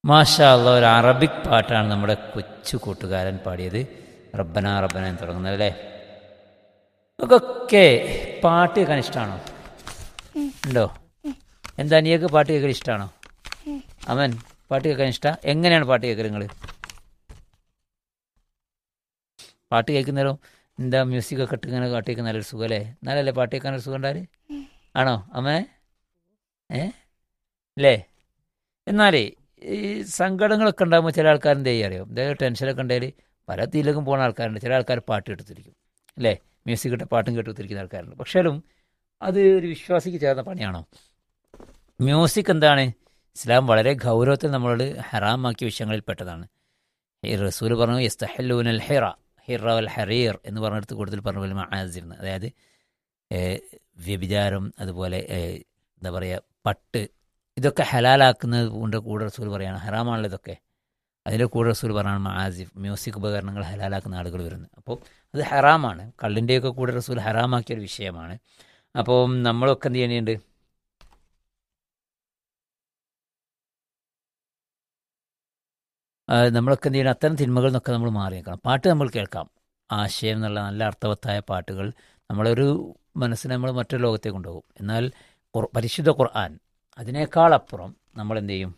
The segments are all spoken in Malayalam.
മാഷാ അല്ല ഒരു അറബിക് പാട്ടാണ് നമ്മുടെ കൊച്ചു കൂട്ടുകാരൻ പാടിയത് റബ്ബന റബ്ബന എന്ന് തുടങ്ങുന്നത് അല്ലേ നമുക്കൊക്കെ പാട്ട് കേൾക്കാൻ ഇഷ്ടമാണോ ഉണ്ടോ എന്താ നീയൊക്കെ പാട്ട് കേൾക്കാൻ ഇഷ്ടമാണോ അവൻ പാട്ട് കേൾക്കാൻ ഇഷ്ടം എങ്ങനെയാണ് പാട്ട് കേൾക്കൽ നിങ്ങൾ പാട്ട് കേൾക്കുന്നേരം എന്താ മ്യൂസിക് ഒക്കെ ഇട്ട് ഇങ്ങനെ പാട്ട് കേൾക്കുന്ന നല്ലൊരു സുഖം അല്ലേ നല്ലല്ലേ പാട്ട് കേൾക്കാൻ ഒരു സുഖം ഉണ്ടാല് ആണോ അമ്മേ ഏ അല്ലേ എന്നാലേ ഈ സങ്കടങ്ങളൊക്കെ ഉണ്ടാകുമ്പോൾ ചില ആൾക്കാർ എന്ത് ചെയ്യുക അറിയോ എന്തായാലും ടെൻഷനൊക്കെ ഉണ്ടെങ്കിൽ പല തീയിലേക്കും പോകുന്ന ആൾക്കാരുണ്ട് ചില ആൾക്കാർ പാട്ട് കേട്ടുത്തിരിക്കും അല്ലേ മ്യൂസിക് ഇട്ട പാട്ടും കേട്ടുത്തിരിക്കുന്ന ആൾക്കാരുണ്ട് പക്ഷേലും അത് ഒരു വിശ്വാസിക്ക് ചേർന്ന പണിയാണോ മ്യൂസിക് എന്താണ് ഇസ്ലാം വളരെ ഗൗരവത്തിൽ നമ്മളോട് ഹറാമാക്കിയ വിഷയങ്ങളിൽ പെട്ടതാണ് ഈ റസൂൽ പറഞ്ഞു യസ്തഹല്ലൂനൽ ഹിറ ഹിറ വൽ ഹറീർ എന്ന് പറഞ്ഞെടുത്ത് കൂടുതൽ പറഞ്ഞ പോലെ മാസിരുന്ന് അതായത് ഏഹ്, വ്യഭിചാരം അതുപോലെ ഏഹ്, എന്താ പറയുക പട്ട് ഇതൊക്കെ ഹലാലാക്കുന്നത് കൊണ്ട് കൂടെ റസൂൽ പറയാണ് ഹറാമാണല്ലോ ഇതൊക്കെ അതിൻ്റെ കൂടെ റസൂൽ പറയാണ് മാസിഫ് മ്യൂസിക് ഉപകരണങ്ങൾ ഹലാലാക്കുന്ന ആളുകൾ വരുന്നത് അപ്പോൾ അത് ഹറാമാണ് കള്ളിൻ്റെയൊക്കെ കൂടെ റസൂൽ ഹറാമാക്കിയ ഒരു വിഷയമാണ് അപ്പോൾ നമ്മളൊക്കെ എന്ത് ചെയ്യേണ്ടതുണ്ട് ആ, നമ്മളൊക്കെ എന്ത് ചെയ്യണം അത്തരം തിന്മകളിൽ നിന്നൊക്കെ നമ്മൾ മാറി നിൽക്കണം പാട്ട് നമ്മൾ കേൾക്കാം ആശയം എന്നുള്ള നല്ല അർത്ഥവത്തായ പാട്ടുകൾ നമ്മളൊരു മനസ്സിനെ നമ്മൾ മറ്റൊരു ലോകത്തേക്ക് കൊണ്ടുപോകും എന്നാൽ ഖുർ- പരിശുദ്ധ ഖുർആൻ അതിനേക്കാൾ അപ്പുറം നമ്മൾ എന്ത് ചെയ്യും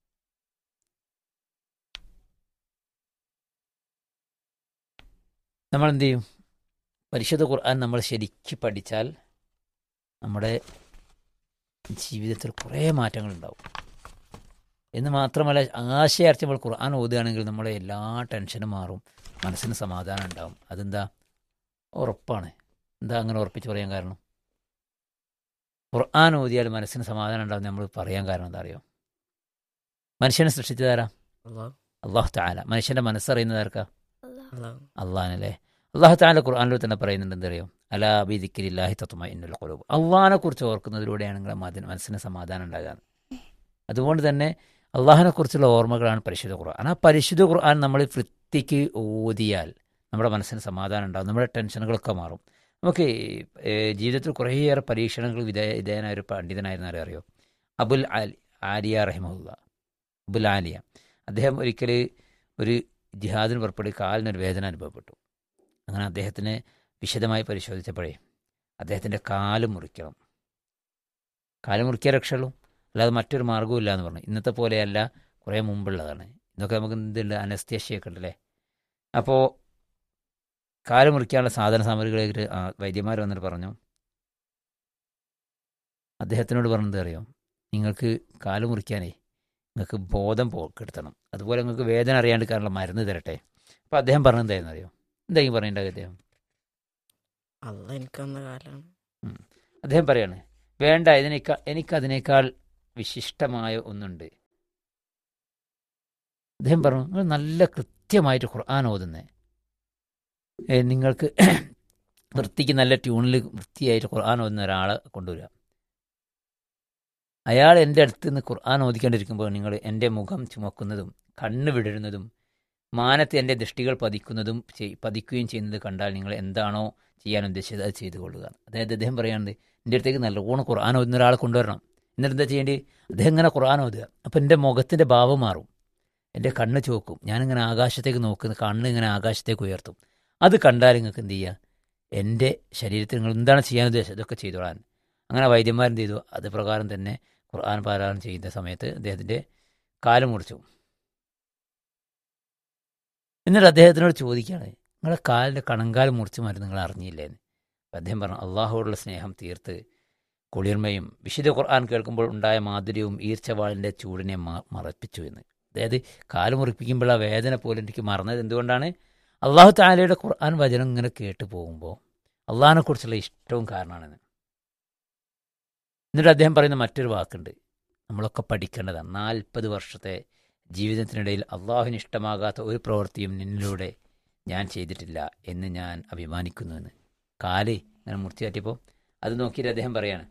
നമ്മൾ എന്ത് ചെയ്യും പരിശുദ്ധ ഖുർആൻ നമ്മൾ ശരിക്ക് പഠിച്ചാൽ നമ്മുടെ ജീവിതത്തിൽ കുറേ മാറ്റങ്ങൾ ഉണ്ടാവും എന്ന് മാത്രമല്ല ആശയാർത്ഥം നമ്മൾ ഖുർആൻ ഓതുകയാണെങ്കിൽ നമ്മുടെ എല്ലാ ടെൻഷനും മാറും മനസ്സിന് സമാധാനം ഉണ്ടാവും അതെന്താ ഉറപ്പാണ് എന്താ അങ്ങനെ ഉറപ്പിച്ച് പറയാൻ കാരണം ഖുർആൻ ഓതിയാൽ മനസ്സിന് സമാധാനം ഉണ്ടാവും നമ്മൾ പറയാൻ കാരണം എന്താ അറിയോ മനുഷ്യനെ സൃഷ്ടിച്ചതാരാ അള്ളാഹ് അള്ളാഹു താല മനുഷ്യന്റെ മനസ്സറിയുന്നത് ആർക്കാ അള്ളാഹ് അള്ളാഹാനല്ലേ അള്ളാഹു താല ഖുർആാനിൽ തന്നെ പറയുന്നുണ്ട് എന്തറിയോ അലാ ബിദിക്കില്ലാഹി തത്വമ ഇന്നുൽ ഖുലൂബ് അള്ളാഹിനെ കുറിച്ച് ഓർക്കുന്നതിലൂടെയാണ് നിങ്ങളുടെ മതി മനസ്സിന് സമാധാനം ഉണ്ടാകാൻ അതുകൊണ്ട് തന്നെ അള്ളാഹിനെ കുറിച്ചുള്ള ഓർമ്മകളാണ് പരിശുദ്ധ ഖുർആൻ ആ പരിശുദ്ധ ഖുർആൻ നമ്മൾ വൃത്തിക്ക് ഓതിയാൽ നമ്മുടെ മനസ്സിന് സമാധാനം ഉണ്ടാകും നമ്മുടെ ടെൻഷനുകളൊക്കെ മാറും നമുക്ക് ഏഹ്, ജീവിതത്തിൽ കുറേയേറെ പരീക്ഷണങ്ങൾ വിധേയ വിധേയനായ ഒരു പണ്ഡിതനായിരുന്ന ആരെ അറിയോ അബുൽ ആലി ആലിയ റഹിമുല്ല അബുൽ ആലിയ അദ്ദേഹം ഒരിക്കൽ ഒരു ജിഹാദിന് പുറപ്പെടി കാലിനൊരു വേദന അനുഭവപ്പെട്ടു അങ്ങനെ അദ്ദേഹത്തിനെ വിശദമായി പരിശോധിച്ചപ്പോഴേ അദ്ദേഹത്തിൻ്റെ കാല് മുറിക്കണം കാല് മുറിക്കിയ രക്ഷയുള്ളൂ അല്ലാതെ മറ്റൊരു മാർഗ്ഗവും ഇല്ല എന്ന് പറഞ്ഞു ഇന്നത്തെ പോലെയല്ല കുറേ മുമ്പുള്ളതാണ് ഇന്നൊക്കെ നമുക്ക് എന്തുണ്ട് അനസ്തേഷ്യയൊക്കെ ഉണ്ടല്ലേ അപ്പോൾ കാല് മുറിക്കാനുള്ള സാധന സാമഗ്രികളെ വൈദ്യന്മാർ വന്നിട്ട് പറഞ്ഞു അദ്ദേഹത്തിനോട് പറഞ്ഞത് അറിയോ നിങ്ങൾക്ക് കാല് മുറിക്കാനേ നിങ്ങൾക്ക് ബോധം പോ കെടുത്തണം അതുപോലെ നിങ്ങൾക്ക് വേദന അറിയാണ്ട് കാരണമുള്ള മരുന്ന് തരട്ടെ അപ്പോൾ അദ്ദേഹം പറഞ്ഞെന്തായിരുന്നു അറിയോ എന്തായിരിക്കും പറയേണ്ടത് അദ്ദേഹം അല്ല എനിക്ക് വന്ന കാലാണ് അദ്ദേഹം പറയാണ് വേണ്ട ഇതിനേക്കാൾ എനിക്കതിനേക്കാൾ വിശിഷ്ടമായ ഒന്നുണ്ട് അദ്ദേഹം പറഞ്ഞു നിങ്ങൾ നല്ല കൃത്യമായിട്ട് ഖുർആൻ ഓതുന്നേ ഏ, നിങ്ങൾക്ക് വൃത്തിക്ക് നല്ല ട്യൂണിൽ വൃത്തിയായിട്ട് ഖുർആൻ ഓതുന്ന ഒരാളെ കൊണ്ടുവരിക അയാൾ എൻ്റെ അടുത്ത് നിന്ന് ഖുർആൻ ഓദിക്കൊണ്ടിരിക്കുമ്പോൾ നിങ്ങൾ എൻ്റെ മുഖം ചുമക്കുന്നതും കണ്ണ് വിടരുന്നതും മാനത്ത് എൻ്റെ ദൃഷ്ടികൾ പതിക്കുന്നതും ചെയ്- പതിക്കുകയും ചെയ്യുന്നത് കണ്ടാൽ നിങ്ങൾ എന്താണോ ചെയ്യാൻ ഉദ്ദേശിച്ചത് അത് ചെയ്തു കൊള്ളുക അതായത് അദ്ദേഹം പറയുന്നത് എൻ്റെ അടുത്തേക്ക് നല്ലോണം ഖുർആൻ ഓതുന്ന ഒരാളെ കൊണ്ടുവരണം എന്നിട്ട് എന്താ ചെയ്യേണ്ടി അദ്ദേഹം ഇങ്ങനെ ഖുർആൻ ഓതുക അപ്പം എൻ്റെ മുഖത്തിൻ്റെ ഭാവം മാറും എൻ്റെ കണ്ണ് ചോക്കും ഞാനിങ്ങനെ ആകാശത്തേക്ക് നോക്കുന്ന കണ്ണ് ഇങ്ങനെ ആകാശത്തേക്ക് ഉയർത്തും അത് കണ്ടാൽ നിങ്ങൾക്ക് എന്ത് ചെയ്യുക എൻ്റെ ശരീരത്തിൽ നിങ്ങൾ എന്താണ് ചെയ്യാൻ ഉദ്ദേശിച്ചത് അതൊക്കെ ചെയ്തോളാൻ അങ്ങനെ വൈദ്യന്മാരെന്ത് ചെയ്തു അത് പ്രകാരം തന്നെ ഖുർആൻ പാരായണം ചെയ്യുന്ന സമയത്ത് അദ്ദേഹത്തിൻ്റെ കാല് മുറിച്ചു എന്നിട്ട് അദ്ദേഹത്തിനോട് ചോദിക്കുകയാണ് നിങ്ങളുടെ കാലിൻ്റെ കണങ്കാൽ മുറിച്ച് മാറ്റി നിങ്ങൾ അറിഞ്ഞില്ലേ എന്ന് അപ്പം അദ്ദേഹം പറഞ്ഞു അള്ളാഹുവോടുള്ള സ്നേഹം തീർത്ത് കുളിർമയും വിശുദ്ധ ഖുർആൻ കേൾക്കുമ്പോൾ ഉണ്ടായ മാധുര്യവും ഈർച്ചവാളിൻ്റെ ചൂടിനെ മ- മറപ്പിച്ചു എന്ന് അതായത് കാല് മുറിപ്പിക്കുമ്പോൾ ആ വേദന പോലും എനിക്ക് മറന്നത് എന്തുകൊണ്ടാണ് അള്ളാഹു താലയുടെ ഖുർആൻ വചനം ഇങ്ങനെ കേട്ട് പോകുമ്പോൾ അള്ളാഹിനെക്കുറിച്ചുള്ള ഇഷ്ടവും കാരണമാണെന്ന് എന്നിട്ട് അദ്ദേഹം പറയുന്ന മറ്റൊരു വാക്കുണ്ട് നമ്മളൊക്കെ പഠിക്കേണ്ടതാണ് നാൽപ്പത് വർഷത്തെ ജീവിതത്തിനിടയിൽ അള്ളാഹുവിന് ഇഷ്ടമാകാത്ത ഒരു പ്രവൃത്തിയും നിന്നിലൂടെ ഞാൻ ചെയ്തിട്ടില്ല എന്ന് ഞാൻ അഭിമാനിക്കുന്നുവെന്ന് കാല് ഇങ്ങനെ മുറിച്ചു കാറ്റിയപ്പോൾ അത് നോക്കിയിട്ട് അദ്ദേഹം പറയാണ്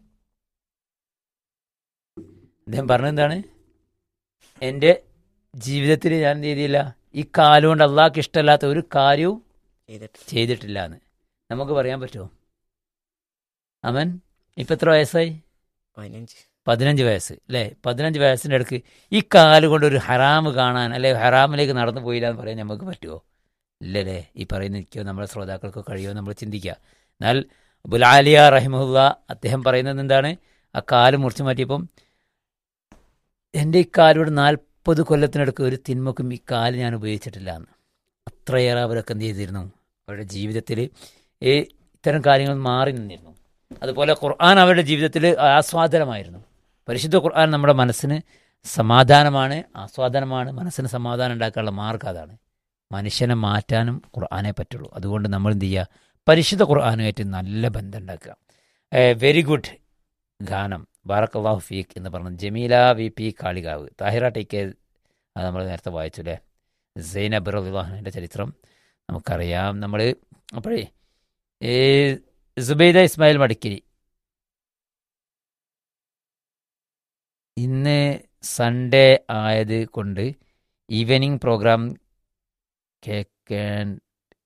അദ്ദേഹം പറഞ്ഞെന്താണ് എൻ്റെ ജീവിതത്തിൽ ഞാൻ എന്ത് ചെയ്തില്ല ഈ കാലുകൊണ്ട് അള്ളാഹ്ക്ക് ഇഷ്ടമല്ലാത്ത ഒരു കാര്യവും ചെയ്തിട്ട് ചെയ്തിട്ടില്ല എന്ന് നമുക്ക് പറയാൻ പറ്റുമോ അവൻ ഇപ്പം എത്ര വയസ്സായി പതിനഞ്ച് പതിനഞ്ച് വയസ്സ് അല്ലേ പതിനഞ്ച് വയസ്സിൻ്റെ ഇടയ്ക്ക് ഈ കാല് കൊണ്ട് ഒരു ഹറാമ് കാണാൻ അല്ലെ ഹറാമിലേക്ക് നടന്നു പോയില്ല എന്ന് പറയാൻ നമുക്ക് പറ്റുമോ ഇല്ലല്ലേ ഈ പറയുന്ന എനിക്കോ നമ്മുടെ ശ്രോതാക്കൾക്കോ കഴിയുമോ നമ്മൾ ചിന്തിക്കുക എന്നാൽ ബുലാലിയ റഹിമുല്ല അദ്ദേഹം പറയുന്നത് എന്താണ് ആ കാല് മുറിച്ച് മാറ്റിയപ്പം എൻ്റെ ഈ കാലോട് നാൽപ്പത് കൊല്ലത്തിനടുക്ക് ഒരു തിന്മക്കും ഈ കാല് ഞാൻ ഉപയോഗിച്ചിട്ടില്ല എന്ന് അത്രയേറെ അവരൊക്കെ എന്ത് ചെയ്തിരുന്നു അവരുടെ ജീവിതത്തിൽ ഈ ഇത്തരം കാര്യങ്ങൾ മാറി നിന്നിരുന്നു അതുപോലെ ഖുർആൻ അവരുടെ ജീവിതത്തിൽ ആസ്വാദനമായിരുന്നു പരിശുദ്ധ ഖുർആൻ നമ്മുടെ മനസ്സിന് സമാധാനമാണ് ആസ്വാദനമാണ് മനസ്സിന് സമാധാനം ഉണ്ടാക്കാനുള്ള മാർഗ്ഗം അതാണ് മനുഷ്യനെ മാറ്റാനും ഖുർആനെ പറ്റുള്ളൂ അതുകൊണ്ട് നമ്മൾ എന്ത് ചെയ്യുക പരിശുദ്ധ ഖുർആനുമായിട്ട് നല്ല ബന്ധം ഉണ്ടാക്കുക വെരി ഗുഡ് ഗാനം ബാറക് അള്ളാഹു ഫീഖ് എന്ന് പറഞ്ഞ Jameela V P Kalikavu Thahira T K അത് നമ്മൾ നേരത്തെ വായിച്ചു അല്ലേ സൈനബ് റഹ്ലാഹിൻ്റെ ചരിത്രം നമുക്കറിയാം നമ്മൾ അപ്പോഴേ ഈ സുബൈദ ഇസ്മായിൽ മടിക്കിരി ഇന്ന് സൺഡേ ആയത് കൊണ്ട് ഈവനിങ് പ്രോഗ്രാം കേൾക്കാൻ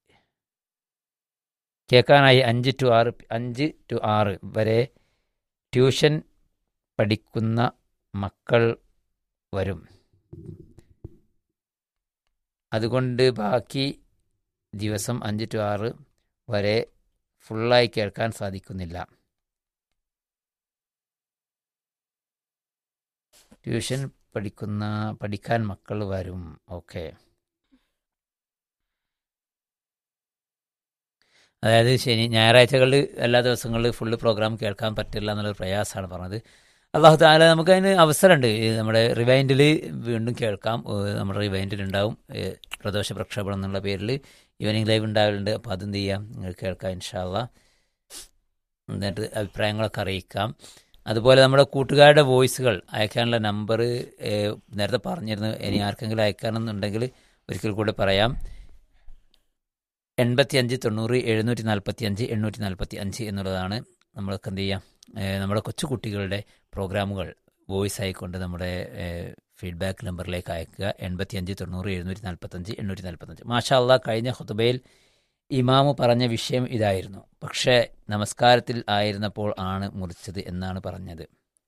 കേൾക്കാനായി അഞ്ച് ടു ആറ് അഞ്ച് ടു ആറ് വരെ ട്യൂഷൻ പഠിക്കുന്ന മക്കൾ വരും അതുകൊണ്ട് ബാക്കി ദിവസം അഞ്ച് ടു ആറ് വരെ ഫുള്ളായി കേൾക്കാൻ സാധിക്കുന്നില്ല ട്യൂഷൻ പഠിക്കുന്ന പഠിക്കാൻ മക്കൾ വരും ഓക്കെ അതായത് ശനി ഞായറാഴ്ചകളിൽ എല്ലാ ദിവസങ്ങളിൽ ഫുള്ള് പ്രോഗ്രാം കേൾക്കാൻ പറ്റില്ല എന്നുള്ളൊരു പ്രയാസമാണ് പറഞ്ഞത് അള്ളാഹു താല നമുക്ക് അതിന് അവസരമുണ്ട് ഈ നമ്മുടെ റിവൈൻഡിൽ വീണ്ടും കേൾക്കാം ഏഹ് നമ്മുടെ റിവൈൻഡിൽ ഉണ്ടാവും ഏഹ് പ്രദോഷ പ്രക്ഷേപണം എന്നുള്ള പേരിൽ ഈവനിങ് ലൈവ് ഉണ്ടാവലുണ്ട് അപ്പോൾ അതെന്ത് ചെയ്യാം നിങ്ങൾ കേൾക്കാം ഇൻഷാല്ല എന്നിട്ട് അഭിപ്രായങ്ങളൊക്കെ അറിയിക്കാം അതുപോലെ നമ്മുടെ കൂട്ടുകാരുടെ വോയിസുകൾ അയക്കാനുള്ള നമ്പർ നേരത്തെ പറഞ്ഞിരുന്നു ഇനി ആർക്കെങ്കിലും അയക്കാനെന്നുണ്ടെങ്കിൽ ഒരിക്കൽ കൂടെ പറയാം എൺപത്തി അഞ്ച് തൊണ്ണൂറ് എഴുന്നൂറ്റി നാൽപ്പത്തി അഞ്ച് എണ്ണൂറ്റി നാൽപ്പത്തി അഞ്ച് എന്നുള്ളതാണ് നമ്മളൊക്കെ എന്ത് ചെയ്യാം ഏഹ് നമ്മുടെ കൊച്ചുകുട്ടികളുടെ പ്രോഗ്രാമുകൾ വോയിസ് ആയിക്കൊണ്ട് നമ്മുടെ ഫീഡ്ബാക്ക് നമ്പറിലേക്ക് അയക്കുക എൺപത്തി അഞ്ച് തൊണ്ണൂറ് എഴുന്നൂറ്റി നാൽപ്പത്തഞ്ച് എണ്ണൂറ്റി നാൽപ്പത്തഞ്ച് മാഷാ അള്ളാഹ് കഴിഞ്ഞ ഹുത്തുബയിൽ ഇമാമു പറഞ്ഞ വിഷയം ഇതായിരുന്നു പക്ഷേ നമസ്കാരത്തിൽ ആയിരുന്നപ്പോൾ ആണ് മുറിച്ചത് എന്നാണ് പറഞ്ഞത്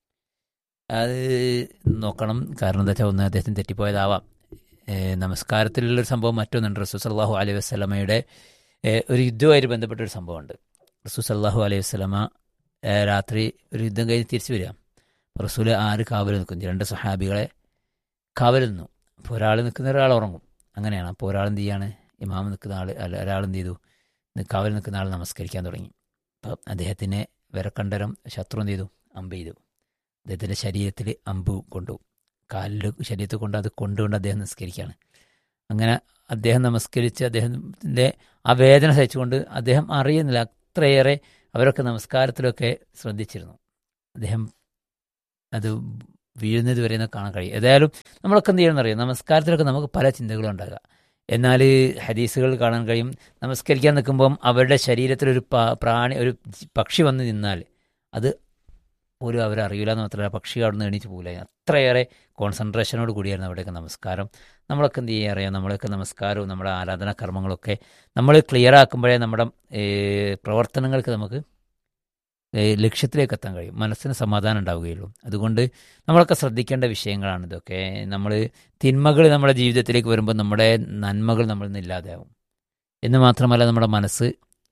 അത് നോക്കണം കാരണം എന്താ വെച്ചാൽ ഒന്ന് അദ്ദേഹത്തിന് തെറ്റിപ്പോയതാവാം ഏഹ് നമസ്കാരത്തിലുള്ളൊരു സംഭവം മറ്റൊന്നുണ്ട് റസൂസ് അള്ളാഹു അലൈഹി വസ്ലമയുടെ ഒരു യുദ്ധവുമായിട്ട് ബന്ധപ്പെട്ടൊരു സംഭവമുണ്ട് റസൂസ് അള്ളാഹു അലൈഹി വസ്ലമ ഏഹ് രാത്രി ഒരു യുദ്ധം കഴിഞ്ഞ് തിരിച്ചു വരിക അപ്പോൾ റസൂല് ആറ് കാവൽ നിൽക്കും രണ്ട് സഹാബികളെ കാവൽ നിന്നു അപ്പോൾ ഒരാൾ നിൽക്കുന്ന ഒരാൾ ഉറങ്ങും അങ്ങനെയാണ് അപ്പോൾ ഒരാൾ എന്ത് ചെയ്യാണ് ഇമാം നിൽക്കുന്ന ആൾ അല്ല ഒരാൾ എന്ത് ചെയ്തു കാവൽ നിൽക്കുന്ന ആൾ നമസ്കരിക്കാൻ തുടങ്ങി അപ്പം അദ്ദേഹത്തിനെ വിരക്കണ്ടരം ശത്രു എന്ത് ചെയ്തു അമ്പ് ചെയ്തു അദ്ദേഹത്തിൻ്റെ ശരീരത്തിൽ അമ്പ് കൊണ്ടു കാലിൽ ശരീരത്തിൽ കൊണ്ട് അത് കൊണ്ടുകൊണ്ട് അദ്ദേഹം നിസ്കരിക്കുകയാണ് അങ്ങനെ അദ്ദേഹം നമസ്കരിച്ച് അദ്ദേഹത്തിൻ്റെ ആ വേദന സഹിച്ചുകൊണ്ട് അദ്ദേഹം അറിയുന്നില്ല അത്രയേറെ അവരൊക്കെ നമസ്കാരത്തിലൊക്കെ ശ്രദ്ധിച്ചിരുന്നു അദ്ദേഹം അത് വീഴുന്നത് വരെ കാണാൻ കഴിയും ഏതായാലും നമ്മളൊക്കെ എന്ത് ചെയ്യണമെന്ന് അറിയാം നമസ്കാരത്തിലൊക്കെ നമുക്ക് പല ചിന്തകളും ഉണ്ടാകുക എന്നാൽ ഹദീസുകൾ കാണാൻ കഴിയും നമസ്കരിക്കാൻ നിൽക്കുമ്പം അവരുടെ ശരീരത്തിലൊരു പ്രാണി ഒരു പക്ഷി വന്ന് നിന്നാൽ അത് പോലും അവരറിയില്ല എന്ന് മാത്രമല്ല പക്ഷി അവിടെ നിന്ന് എണീച്ച് പോകില്ല അത്രയേറെ കോൺസെൻട്രേഷനോട് കൂടിയായിരുന്നു അവിടെയൊക്കെ നമസ്കാരം നമ്മളൊക്കെ എന്ത് ചെയ്യാൻ അറിയാം നമ്മളൊക്കെ നമസ്കാരവും നമ്മുടെ ആരാധനാ കർമ്മങ്ങളൊക്കെ നമ്മൾ ക്ലിയർ ആക്കുമ്പോഴേ നമ്മുടെ പ്രവർത്തനങ്ങൾക്ക് നമുക്ക് ലക്ഷ്യത്തിലേക്ക് എത്താൻ കഴിയും മനസ്സിന് സമാധാനം ഉണ്ടാവുകയുള്ളൂ അതുകൊണ്ട് നമ്മളൊക്കെ ശ്രദ്ധിക്കേണ്ട വിഷയങ്ങളാണ് ഇതൊക്കെ നമ്മൾ തിന്മകൾ നമ്മുടെ ജീവിതത്തിലേക്ക് വരുമ്പോൾ നമ്മുടെ നന്മകൾ നമ്മളിൽ നിന്ന് ഇല്ലാതെയാവും എന്ന് മാത്രമല്ല നമ്മുടെ മനസ്സ്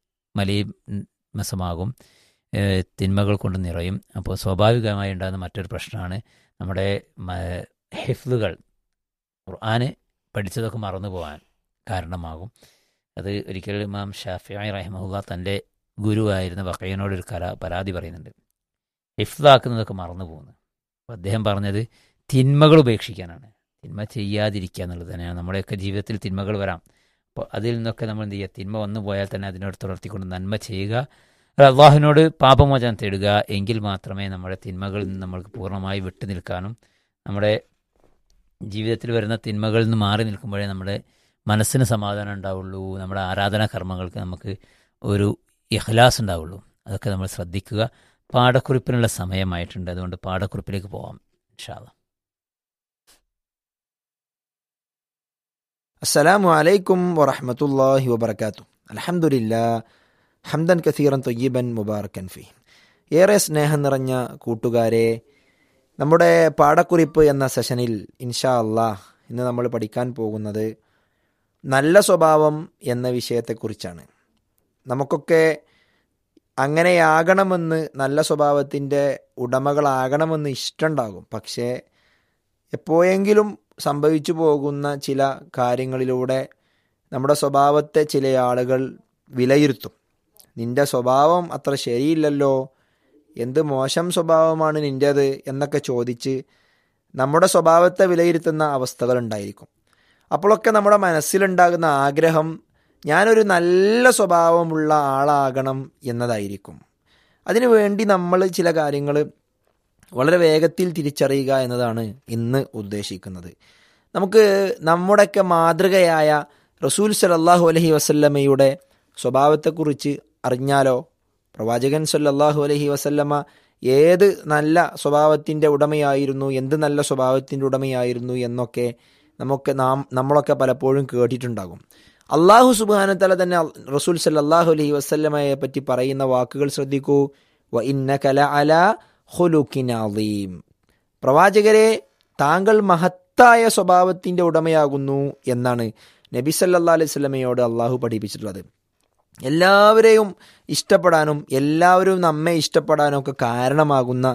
മലീമസമാകും തിന്മകൾ കൊണ്ട് നിറയും അപ്പോൾ സ്വാഭാവികമായി ഉണ്ടാകുന്ന മറ്റൊരു പ്രശ്നമാണ് നമ്മുടെ ഹിഫ്ലുകൾ ഖുർആന് പഠിച്ചതൊക്കെ മറന്നു പോകാൻ കാരണമാകും അത് ഒരിക്കൽ ഇമാം ഷാഫിയായി റഹിമുല്ല തൻ്റെ ഗുരുവായിരുന്ന വക്കയ്യനോടൊരു കല പരാതി പറയുന്നുണ്ട് ഹിഫ്ലാക്കുന്നതൊക്കെ മറന്നു പോകുന്നു അപ്പോൾ അദ്ദേഹം പറഞ്ഞത് തിന്മകൾ ഉപേക്ഷിക്കാനാണ് തിന്മ ചെയ്യാതിരിക്കുക എന്നുള്ളത് തന്നെയാണ് നമ്മുടെയൊക്കെ ജീവിതത്തിൽ തിന്മകൾ വരാം അപ്പോൾ അതിൽ നിന്നൊക്കെ നമ്മൾ എന്ത് ചെയ്യുക തിന്മ വന്നു പോയാൽ തന്നെ അതിനോട് തുടർത്തിക്കൊണ്ട് നന്മ ചെയ്യുക അള്ളാഹുവിനോട് പാപമോചനം തേടുക എങ്കിൽ മാത്രമേ നമ്മുടെ തിന്മകളിൽ നിന്ന് നമ്മൾക്ക് പൂർണ്ണമായി വിട്ടു നിൽക്കാനും നമ്മുടെ ജീവിതത്തിൽ വരുന്ന തിന്മകളിൽ നിന്ന് മാറി നിൽക്കുമ്പോഴേ നമ്മുടെ മനസ്സിന് സമാധാനം ഉണ്ടാവുള്ളൂ നമ്മുടെ ആരാധനാ കർമ്മങ്ങൾക്ക് നമുക്ക് ഒരു ഇഖ്ലാസ് ഉണ്ടാവുള്ളൂ അതൊക്കെ നമ്മൾ ശ്രദ്ധിക്കുക പാഠക്കുറിപ്പിനുള്ള സമയമായിട്ടുണ്ട് അതുകൊണ്ട് പാഠക്കുറിപ്പിലേക്ക് പോവാം ഇൻഷാല്ല അസ്സലാമു അലൈക്കും വറഹമത്തല്ലാഹി വബർക്കാത്തു അലഹമുല്ലാ ഹംദൻ കസീറൻ തൊയ്യബൻ മുബാറക്കൻ ഫി ഏറെ സ്നേഹം നിറഞ്ഞ കൂട്ടുകാരെ നമ്മുടെ പാഠക്കുറിപ്പ് എന്ന സെഷനിൽ ഇൻഷാ അള്ളാഹ് ഇന്ന് നമ്മൾ പഠിക്കാൻ പോകുന്നത് നല്ല സ്വഭാവം എന്ന വിഷയത്തെക്കുറിച്ചാണ് നമുക്കൊക്കെ അങ്ങനെയാകണമെന്ന് നല്ല സ്വഭാവത്തിൻ്റെ ഉടമകളാകണമെന്ന് ഇഷ്ടമുണ്ടാകും പക്ഷേ എപ്പോഴെങ്കിലും സംഭവിച്ചു പോകുന്ന ചില കാര്യങ്ങളിലൂടെ നമ്മുടെ സ്വഭാവത്തെ ചില ആളുകൾ വിലയിരുത്തും നിന്റെ സ്വഭാവം അത്ര ശരിയില്ലല്ലോ എന്ത് മോശം സ്വഭാവമാണ് നിൻ്റേത് എന്നൊക്കെ ചോദിച്ച് നമ്മുടെ സ്വഭാവത്തെ വിലയിരുത്തുന്ന അവസ്ഥകൾ ഉണ്ടായിരിക്കും അപ്പോഴൊക്കെ നമ്മുടെ മനസ്സിലുണ്ടാകുന്ന ആഗ്രഹം ഞാനൊരു നല്ല സ്വഭാവമുള്ള ആളാകണം എന്നതായിരിക്കും അതിനു വേണ്ടി നമ്മൾ ചില കാര്യങ്ങൾ വളരെ വേഗത്തിൽ തിരിച്ചറിയുക എന്നതാണ് ഇന്ന് ഉദ്ദേശിക്കുന്നത് നമുക്ക് നമ്മുടെയൊക്കെ മാതൃകയായ റസൂൽ സലല്ലാഹു അലഹി വസല്ലമ്മയുടെ സ്വഭാവത്തെക്കുറിച്ച് അറിഞ്ഞാലോ പ്രവാചകൻ സല്ലല്ലാഹു അലഹി വസല്ലമ്മ ഏത് നല്ല സ്വഭാവത്തിൻ്റെ ഉടമയായിരുന്നു എന്ത് നല്ല സ്വഭാവത്തിൻ്റെ ഉടമയായിരുന്നു എന്നൊക്കെ നമുക്ക് നാം നമ്മളൊക്കെ പലപ്പോഴും കേട്ടിട്ടുണ്ടാകും അള്ളാഹു സുബാനത്തല തന്നെ റസൂൽ സല്ലല്ലാഹു അലൈഹി വസല്ലമയെ പറ്റി പറയുന്ന വാക്കുകൾ ശ്രദ്ധിക്കൂ വ ഇന്ന കല അല ഹുലുക്കിനീം പ്രവാചകരെ താങ്കൾ മഹത്തായ സ്വഭാവത്തിൻ്റെ ഉടമയാകുന്നു എന്നാണ് നബി സല്ലാ അലൈഹി സ്വലമയോട് അള്ളാഹു പഠിപ്പിച്ചിട്ടുള്ളത് എല്ലാവരെയും ഇഷ്ടപ്പെടാനും എല്ലാവരും നമ്മെ ഇഷ്ടപ്പെടാനും ഒക്കെ കാരണമാകുന്ന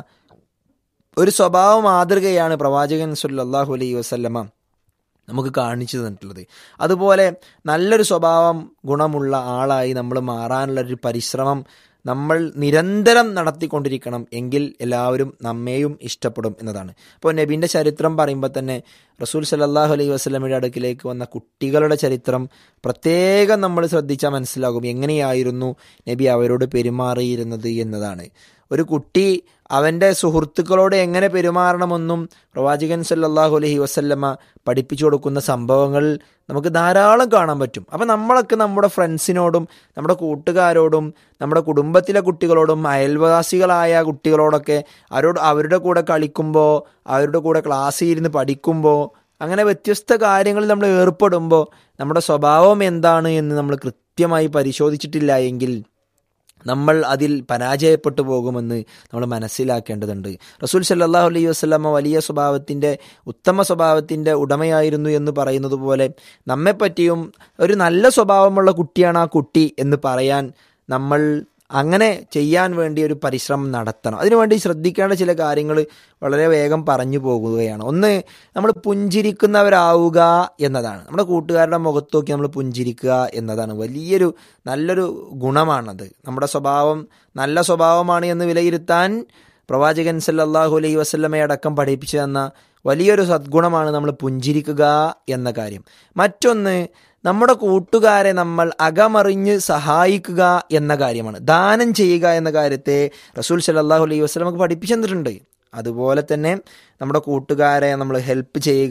ഒരു സ്വഭാവ മാതൃകയാണ് പ്രവാചകൻ സല്ലല്ലാഹു അലൈഹി വസല്ലമ നമുക്ക് കാണിച്ചു തന്നിട്ടുള്ളത് അതുപോലെ നല്ലൊരു സ്വഭാവം ഗുണമുള്ള ആളായി നമ്മൾ മാറാനുള്ള ഒരു പരിശ്രമം നമ്മൾ നിരന്തരം നടത്തിക്കൊണ്ടിരിക്കണം എങ്കിൽ എല്ലാവരും നമ്മെയും ഇഷ്ടപ്പെടും എന്നതാണ് ഇപ്പോൾ നബീൻ്റെ ചരിത്രം പറയുമ്പോൾ തന്നെ റസൂൽ സല്ലാഹു അലൈഹി വസ്ലമിയുടെ അടുക്കിലേക്ക് വന്ന കുട്ടികളുടെ ചരിത്രം പ്രത്യേകം നമ്മൾ ശ്രദ്ധിച്ചാൽ മനസ്സിലാകും എങ്ങനെയായിരുന്നു നബി അവരോട് പെരുമാറിയിരുന്നത് എന്നതാണ് ഒരു കുട്ടി അവൻ്റെ സുഹൃത്തുക്കളോട് എങ്ങനെ പെരുമാറണമെന്നും പ്രവാചകൻ സല്ലാഹു അലഹി വസല്ലമ്മ പഠിപ്പിച്ചു കൊടുക്കുന്ന സംഭവങ്ങൾ നമുക്ക് ധാരാളം കാണാൻ പറ്റും അപ്പം നമ്മളൊക്കെ നമ്മുടെ ഫ്രണ്ട്സിനോടും നമ്മുടെ കൂട്ടുകാരോടും നമ്മുടെ കുടുംബത്തിലെ കുട്ടികളോടും അയൽവാസികളായ കുട്ടികളോടൊക്കെ അവരോട് അവരുടെ കൂടെ കളിക്കുമ്പോൾ അവരുടെ കൂടെ ക്ലാസ്സിൽ ഇരുന്ന് പഠിക്കുമ്പോൾ അങ്ങനെ വ്യത്യസ്ത കാര്യങ്ങളിൽ നമ്മൾ ഏർപ്പെടുമ്പോൾ നമ്മുടെ സ്വഭാവം എന്താണ് എന്ന് നമ്മൾ കൃത്യമായി പരിശോധിച്ചിട്ടില്ല എങ്കിൽ നമ്മൾ അതിൽ പരാജയപ്പെട്ടു പോകുമെന്ന് നമ്മൾ മനസ്സിലാക്കേണ്ടതുണ്ട് റസൂൽ സല്ലാഹു അലൈഹി വസ്ലമ വലിയ സ്വഭാവത്തിൻ്റെ ഉത്തമ സ്വഭാവത്തിൻ്റെ ഉടമയായിരുന്നു എന്ന് പറയുന്നത് പോലെ നമ്മെപ്പറ്റിയും ഒരു നല്ല സ്വഭാവമുള്ള കുട്ടിയാണ് ആ കുട്ടി എന്ന് പറയാൻ നമ്മൾ അങ്ങനെ ചെയ്യാൻ വേണ്ടി ഒരു പരിശ്രമം നടത്തണം അതിനുവേണ്ടി ശ്രദ്ധിക്കേണ്ട ചില കാര്യങ്ങൾ വളരെ വേഗം പറഞ്ഞു പോകുകയാണ് ഒന്ന് നമ്മൾ പുഞ്ചിരിക്കുന്നവരാവുക എന്നതാണ് നമ്മുടെ കൂട്ടുകാരുടെ മുഖത്ത് നോക്കി നമ്മൾ പുഞ്ചിരിക്കുക എന്നതാണ് വലിയൊരു നല്ലൊരു ഗുണമാണത് നമ്മുടെ സ്വഭാവം നല്ല സ്വഭാവമാണ് എന്ന് വിലയിരുത്താൻ പ്രവാചകൻ സല്ലല്ലാഹു അലൈഹി വസല്ലമയടക്കം പഠിപ്പിച്ചു തന്ന വലിയൊരു സദ്ഗുണമാണ് നമ്മൾ പുഞ്ചിരിക്കുക എന്ന കാര്യം മറ്റൊന്ന് നമ്മുടെ കൂട്ടുകാരെ നമ്മൾ അകമറിഞ്ഞ് സഹായിക്കുക എന്ന കാര്യമാണ് ദാനം ചെയ്യുക എന്ന കാര്യത്തെ റസൂൽ സല്ലാഹു അലൈഹി വസ്ലം നമുക്ക് പഠിപ്പിച്ചു തന്നിട്ടുണ്ട് അതുപോലെ തന്നെ നമ്മുടെ കൂട്ടുകാരെ നമ്മൾ ഹെൽപ്പ് ചെയ്യുക